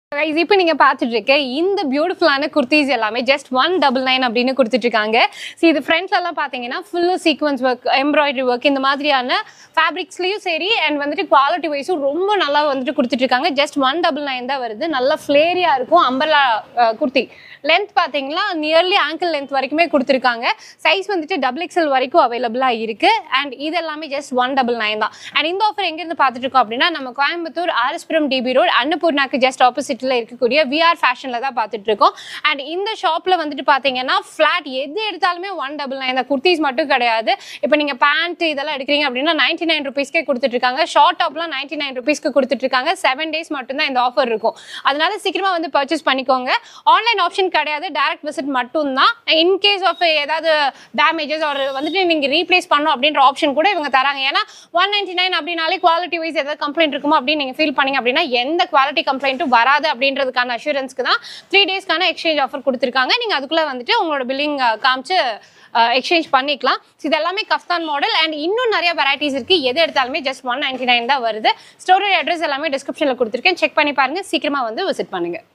Guys, இப்போ நீங்க பார்த்துட்டு இருக்க இந்த பியூட்டிஃபுல்லான குர்த்திஸ் எல்லாமே ஜஸ்ட் ஒன் டபுள் நைன் அப்படின்னு கொடுத்துட்டு இருக்காங்க ஸோ இது ஃப்ரண்ட்ல எல்லாம் பார்த்தீங்கன்னா full sequence work embroidery work இந்த மாதிரியான ஃபேப்ரிக்ஸ்லயும் சரி அண்ட் வந்துட்டு குவாலிட்டி வைஸும் ரொம்ப நல்லா வந்துட்டு கொடுத்துட்டு இருக்காங்க ஜஸ்ட் ஒன் டபுள் நைன் தான் வருது நல்லா ஃப்ளேரியா இருக்கும் அம்பர்லா குர்த்தி லென்த் பார்த்தீங்கன்னா நியர்லி ஆங்கிள் லென்த் வரைக்குமே கொடுத்துருக்காங்க சைஸ் வந்துட்டு டபுள் எக்ஸல் வரைக்கும் அவைலபிளாக இருக்கு அண்ட் இது எல்லாமே ஜஸ்ட் ஒன் டபுள் நைன் தான் அண்ட் இந்த ஆஃபர் எங்கேருந்து பார்த்துட்டு இருக்கோம் அப்படின்னா நம்ம கோயம்புத்தூர் ஆர்எஸ்புரம் டிபி ரோட் அன்னபூர்ணாக்கு ஜஸ்ட் ஆப்போசிட்ல இருக்கக்கூடிய விஆர் ஃபேஷனில் தான் பார்த்துட்டு இருக்கோம் அண்ட் இந்த ஷாப்பில் வந்துட்டு பார்த்தீங்கன்னா ஃப்ளாட் எது எடுத்தாலுமே ஒன் டபுள் நைன் தான் குர்த்திஸ் மட்டும் கிடையாது இப்போ நீங்கள் பேண்ட் இதெல்லாம் எடுக்கிறீங்க அப்படின்னா நைன்டி நைன் ருபீஸ்க்கே கொடுத்துட்டு இருக்காங்க ஷார்ட் டாப்லாம் நைன்டி நைன் ருபீஸ்க்கு கொடுத்துட்டு இருக்காங்க செவன் டேஸ் மட்டும்தான் இந்த ஆஃபர் இருக்கும் அதனால சீக்கிரமா வந்து பர்ச்சேஸ் பண்ணிக்கோங்க ஆன்லைன் ஆப்ஷன் கிடையாது டைரக்ட் விசிட் மட்டும்தான் இன் கேஸ் ஆஃப் ஏதாவது டேமேஜஸ் ஒரு வந்துட்டு நீங்க ரீப்ளேஸ் பண்ணணும் அப்படின்ற ஆப்ஷன் கூட இவங்க தராங்க ஏன்னா ஒன் நைன்டி நைன் அப்படின்னாலே குவாலிட்டி வைஸ் ஏதாவது கம்ப்ளைண்ட் இருக்குமோ அப்படின்னு நீங்க ஃபீல் பண்ணீங்க அப்படின்னா எந்த குவாலிட்டி கம்ப்ளைண்ட்டும் வராது அப்படின்றதுக்கான அஷூரன்ஸ்க்கு தான் த்ரீ டேஸ்க்கான எக்ஸ்சேஞ்ச் ஆஃபர் கொடுத்துருக்காங்க நீங்க அதுக்குள்ள வந்துட்டு உங்களோட பில்லிங் காமிச்சு எக்ஸ்சேஞ்ச் பண்ணிக்கலாம் So இது எல்லாமே கஃப்தான் மாடல் அண்ட் இன்னும் நிறைய வெரைட்டிஸ் இருக்கு எது எடுத்தாலுமே ஜஸ்ட் ஒன் நைன்டி நைன் தான் வருது ஸ்டோரேஜ் அட்ரஸ் எல்லாமே டிஸ்கிரிப்ஷனில் கொடுத்துருக்கேன் செக் பண்ணி பாருங்க சீக்கிரமா வந்து விசிட் பண்ணுங்க